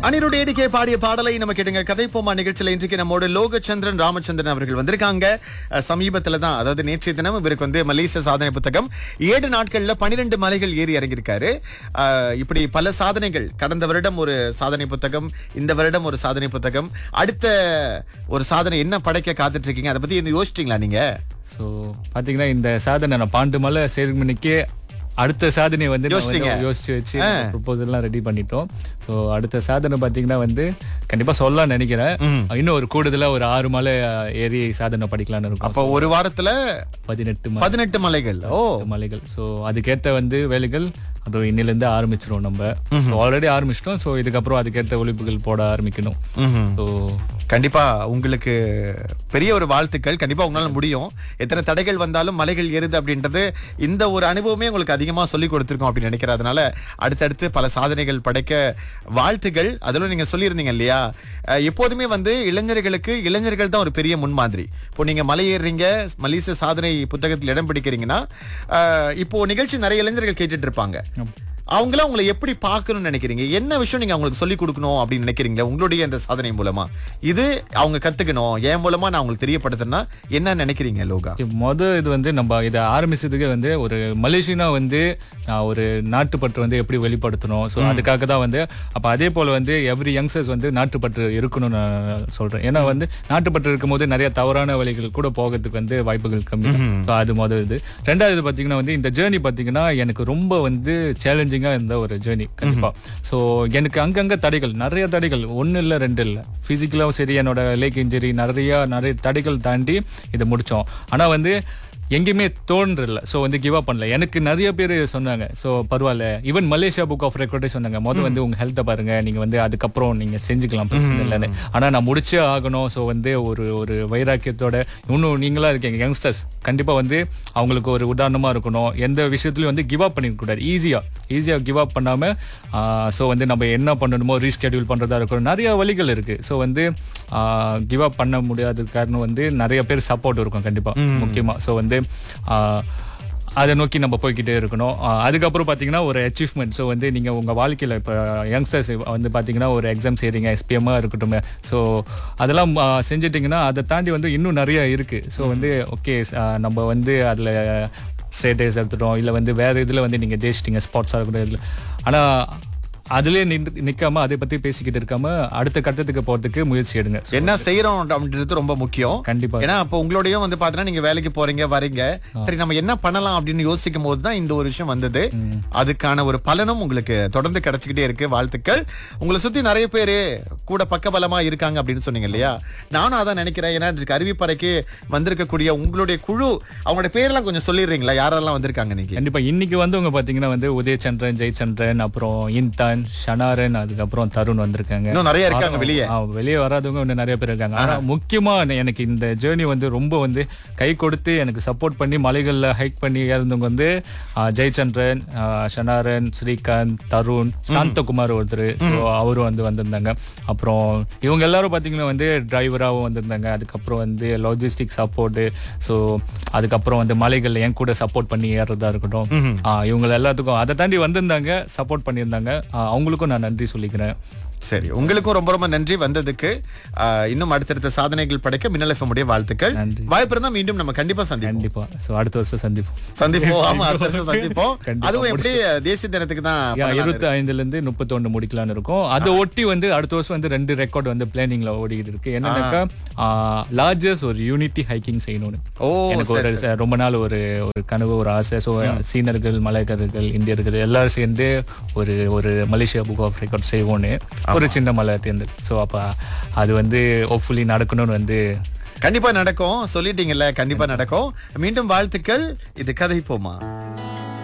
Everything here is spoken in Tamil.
அனிருட் ஏடிகே பாடிய பாடலை நம்ம கேட்டுங்க கதைப்போமா நிகழ்ச்சியில இன்றைக்கு நம்மோட லோகச்சந்திரன் ராமச்சந்திரன் அவர்கள் வந்திருக்காங்க அஹ், சமீபத்துல தான் அதாவது நேற்றைய தினம் இவருக்கு வந்து மலேசிய சாதனை புத்தகம் ஏழு நாட்கள்ல பனிரெண்டு மலைகள் ஏறி இறங்கியிருக்காரு அஹ், இப்படி பல சாதனைகள் கடந்த வருடம் ஒரு சாதனை புத்தகம் இந்த வருடம் ஒரு சாதனை புத்தகம் அடுத்த ஒரு சாதனை என்ன படைக்க காத்துட்டு இருக்கீங்க அதை பத்தி இந்த யோசிச்சிட்டீங்களா நீங்க ஸோ பார்த்தீங்கன்னா இந்த சாதனை நான் பாண்டு மலை சேர்மணிக்கே அடுத்த சாதனை வந்து நான் வந்து யோசிச்சீங்க? யோசிச்சு வச்சு ப்ரொபோசல்லாம் ரெடி பண்ணிட்டோம் ஸோ அடுத்த சாதனை பார்த்தீங்கன்னா வந்து கண்டிப்பா சொல்லலாம்னு நினைக்கிறேன் இன்னும் ஒரு கூடுதலா ஒரு ஆறு மலை ஏறி சாதனை படிக்கலாம்னு இருக்கும் அப்போ ஒரு வாரத்துல பதினெட்டு மலை பதினெட்டு மலைகள் ஓ மலைகள் ஸோ அதுக்கேற்ற வந்து வேலைகள் அது இன்னிலேருந்து ஆரம்பிச்சிரும் நம்ம ஆல்ரெடி ஆரம்பிச்சிட்டோம் ஸோ இதுக்கப்புறம் அதுக்கேற்ற ஒழிப்புகள் போட ஆரம்பிக்கணும் ம்ஹும். ஸோ கண்டிப்பா உங்களுக்கு பெரிய ஒரு வாழ்த்துக்கள் கண்டிப்பா உங்களால முடியும் எத்தனை தடைகள் வந்தாலும் மலைகள் ஏறுது அப்படின்றது இந்த ஒரு அனுபவமே உங்களுக்கு அதிகமா சொல்லி கொடுத்துருக்கோம் அப்படின்னு நினைக்கிறேன் அதனால அடுத்தடுத்து பல சாதனைகள் படைக்க வாழ்த்துகள் அதில் நீங்க சொல்லியிருந்தீங்க இல்லையா அஹ், எப்போதுமே வந்து இளைஞர்களுக்கு இளைஞர்கள் தான் ஒரு பெரிய முன்மாதிரி இப்போ நீங்க மலை ஏறுறீங்க மலேசிய சாதனை புத்தகத்தில் இடம் பிடிக்கிறீங்கன்னா அஹ், இப்போ நிகழ்ச்சி நிறைய இளைஞர்கள் கேட்டுட்டு இருப்பாங்க அவங்களாம் உங்களை எப்படி பார்க்கணும்னு நினைக்கிறீங்க என்ன விஷயம் நீங்க அவங்களுக்கு சொல்லி கொடுக்கணும் அப்படின்னு நினைக்கிறீங்களா உங்களுடைய இந்த சாதனை மூலமா இது அவங்க கத்துக்கணும் என் மூலமா நான் அவங்களுக்கு தெரியப்படுத்துனா என்ன நினைக்கிறீங்க லோகா மொதல் இது வந்து நம்ம இதை ஆரம்பிச்சதுக்கு வந்து ஒரு மலேசியனா வந்து நான் ஒரு நாட்டுப்பற்று வந்து எப்படி வெளிப்படுத்தணும் ஸோ அதுக்காக தான் வந்து அப்போ அதே போல் வந்து எவ்ரி யங்ஸ்டர்ஸ் வந்து நாட்டுப்பற்று இருக்கணும்னு நான் சொல்கிறேன் ஏன்னா வந்து நாட்டுப்பற்று இருக்கும்போது நிறைய தவறான வழிகள் கூட போகிறதுக்கு வந்து வாய்ப்புகள் கம்மி ஸோ அது முதல் இது ரெண்டாவது பார்த்தீங்கன்னா வந்து இந்த ஜேர்னி பார்த்தீங்கன்னா எனக்கு ரொம்ப வந்து சேலஞ்சிங்காக இருந்த ஒரு ஜேர்னி கண்டிப்பாக ஸோ எனக்கு அங்கங்கே தடைகள் நிறைய தடைகள் ஒன்று இல்லை ரெண்டு இல்லை ஃபிசிக்கலாகவும் சரி என்னோட லேக் இன்ஜுரி நிறைய நிறைய தடைகள் தாண்டி இதை முடித்தோம் ஆனால் வந்து எங்கேயுமே தோன்றல ஸோ வந்து கிவ் அப் பண்ணல எனக்கு நிறைய பேர் சொன்னாங்க ஸோ பரவாயில்ல ஈவன் மலேசியா புக் ஆஃப் ரெக்கார்டே சொன்னாங்க முதல் வந்து உங்க ஹெல்த்தை பாருங்க நீங்க வந்து அதுக்கப்புறம் நீங்க செஞ்சுக்கலாம் பிரச்சனை இல்லைன்னு ஆனா நான் முடிச்சே ஆகணும் ஸோ வந்து ஒரு ஒரு வைராக்கியத்தோட இன்னும் நீங்களா இருக்கீங்க யங்ஸ்டர்ஸ் கண்டிப்பா வந்து அவங்களுக்கு ஒரு உதாரணமா இருக்கணும் எந்த விஷயத்துலயும் வந்து கிவ் அப் பண்ணிக்க கூடாது ஈஸியா ஈஸியா கிவ் அப் பண்ணாம ஸோ வந்து நம்ம என்ன பண்ணணுமோ ரீஸ்கெடியூல் பண்றதா இருக்கணும் நிறைய வழிகள் இருக்கு ஸோ வந்து கிவ் அப் பண்ண முடியாத காரணம் வந்து நிறைய பேர் சப்போர்ட் இருக்கும் கண்டிப்பா முக்கியமா ஸோ வந்து ஆஹ், அதை நோக்கி நம்ம போய்க்கிட்டே இருக்கணும் ஆஹ், அதுக்கப்புறம் பார்த்தீங்கன்னா ஒரு அச்சீவ்மெண்ட் ஸோ வந்து நீங்கள் உங்கள் வாழ்க்கையில் இப்போ யங்ஸ்டர்ஸ் வந்து பார்த்தீங்கன்னா ஒரு எக்ஸாம் செய்கிறீங்க எஸ்பிஎம்மாக இருக்கட்டும் ஸோ அதெல்லாம் ஆஹ், செஞ்சிட்டிங்கன்னா அதை தாண்டி வந்து இன்னும் நிறைய இருக்குது ஸோ வந்து ஓகே நம்ம வந்து அதில் ஸ்டேட்டஸ் எடுத்துட்டோம் இல்லை வந்து வேறு இதில் வந்து நீங்கள் ஜெயிச்சிட்டிங்க ஸ்பாட்ஸாக இருக்கட்டும் இதில் ஆனால் அதுலேயே நின்று நிற்காம அதை பற்றி பேசிக்கிட்டு இருக்காம அடுத்த கட்டத்துக்கு போகிறதுக்கு முயற்சி எடுங்க So, என்ன செய்யறோம் அப்படின்றது ரொம்ப முக்கியம் கண்டிப்பா ஏன்னா அப்போ உங்களோடயும் வந்து பாத்தீங்கன்னா நீங்க வேலைக்கு போறீங்க வரீங்க சரி நம்ம என்ன பண்ணலாம் அப்படின்னு யோசிக்கும் போது தான் இந்த ஒரு விஷயம் வந்தது அதுக்கான ஒரு பலனும் உங்களுக்கு தொடர்ந்து கிடைச்சிக்கிட்டே இருக்கு வாழ்த்துக்கள் உங்களை சுத்தி நிறைய பேரு கூட பக்கபலமா இருக்காங்க அப்படின்னு சொன்னீங்க இல்லையா நானும் அதான் நினைக்கிறேன் ஏன்னா இதுக்கு அறிவிப்பறைக்கு வந்திருக்கக்கூடிய உங்களுடைய குழு அவங்களுடைய பேரெல்லாம் கொஞ்சம் சொல்லிடுறீங்களா யாரெல்லாம் வந்திருக்காங்க நீங்க கண்டிப்பா இன்னைக்கு வந்தவங்க பாத்தீங்கன்னா வந்து உதயச்சந்திரன் ஜெயச்சந்திரன் அப்புறம் இன்தான் ஷனாரன் அதுக்கப்புறம் தருண் வந்திருக்காங்க இன்னும் நிறைய இருக்காங்க ஆ, வெளியே ஆ, வெளியே வராதவங்க இன்னும் நிறைய பேர் இருக்காங்க ஆனா முக்கியமா நெ- எனக்கு இந்த ஜேர்னி வந்து ரொம்ப வந்து கை கொடுத்து எனக்கு சப்போர்ட் பண்ணி மலைகள்ல ஹைக் பண்ணி இருந்தவங்க வந்து ஆ, ஜெயச்சந்திரன் ஆ, ஷனாரன் ஸ்ரீகாந்த் தருண் சாந்தகுமார் ஒருத்தர் ஸோ அவரும் வந்து வந்திருந்தாங்க அப்புறம் இவங்க எல்லாரும் பாத்தீங்கன்னா வந்து டிரைவராகவும் வந்திருந்தாங்க அதுக்கப்புறம் வந்து லாஜிஸ்டிக் சப்போர்ட் ஸோ அதுக்கப்புறம் வந்து மலைகள்ல என் கூட சப்போர்ட் பண்ணி ஏறுறதா இருக்கட்டும் ஆ, இவங்க எல்லாத்துக்கும் அதை தாண்டி வந்திருந்தாங்க சப்போர்ட் பண்ணியிருந்தாங்க ஆ, அவங்களுக்கும் நான் நன்றி சொல்லிக்கிறேன் சரி உங்களுக்கும் ரொம்ப ரொம்ப நன்றி வந்ததுக்கு ஆஹ், இன்னும் அடுத்தடுத்த சாதனைகள் படைக்க மின்னல் FM உடைய வாழ்த்துக்கள் நன்றி. வாய்ப்பு இருந்தா மீண்டும் நம்ம கண்டிப்பா சந்திப்போம் கண்டிப்பா ஸோ அடுத்த வருஷம் சந்திப்போம் சந்திப்போம் ஆமா அடுத்த வருஷம் சந்திப்போம் கண்டிப்பா அதுவும் எப்படி தேசிய தினத்துக்கு தான் யா, இருபத்தி ஐந்துல இருந்து முப்பத்தொன்னு முடிக்கலாம்னு இருக்கும் அதை ஒட்டி வந்து அடுத்த வருஷம் வந்து ரெண்டு ரெக்கார்ட் வந்து பிளானிங்ல ஓடிக்கிட்டு இருக்கு என்னன்னாக்கா லார்ஜஸ்ட் ஒரு யூனிட்டி ஹைக்கிங் செய்யணும்னு ஓ எனக்கு ஒரு ச- ரொம்ப நாள் ஒரு ஒரு கனவு ஒரு ஆசை ஸோ சீனர்கள் மலையக்காரர்கள் இந்தியர்கள் எல்லாரும் சேர்ந்து ஒரு ஒரு மலேசியா புக் ஆஃப் ரெக்கார்ட் செய்வோன்னு ஒரு சின்ன மலை தேர்ந்து ஸோ அப்போ அது வந்து ஹோப்ஃபுல்லி நடக்கணும்னு வந்து கண்டிப்பா நடக்கும் சொல்லிட்டீங்கல்ல கண்டிப்பா நடக்கும் மீண்டும் வாழ்த்துக்கள் இது கதை போமா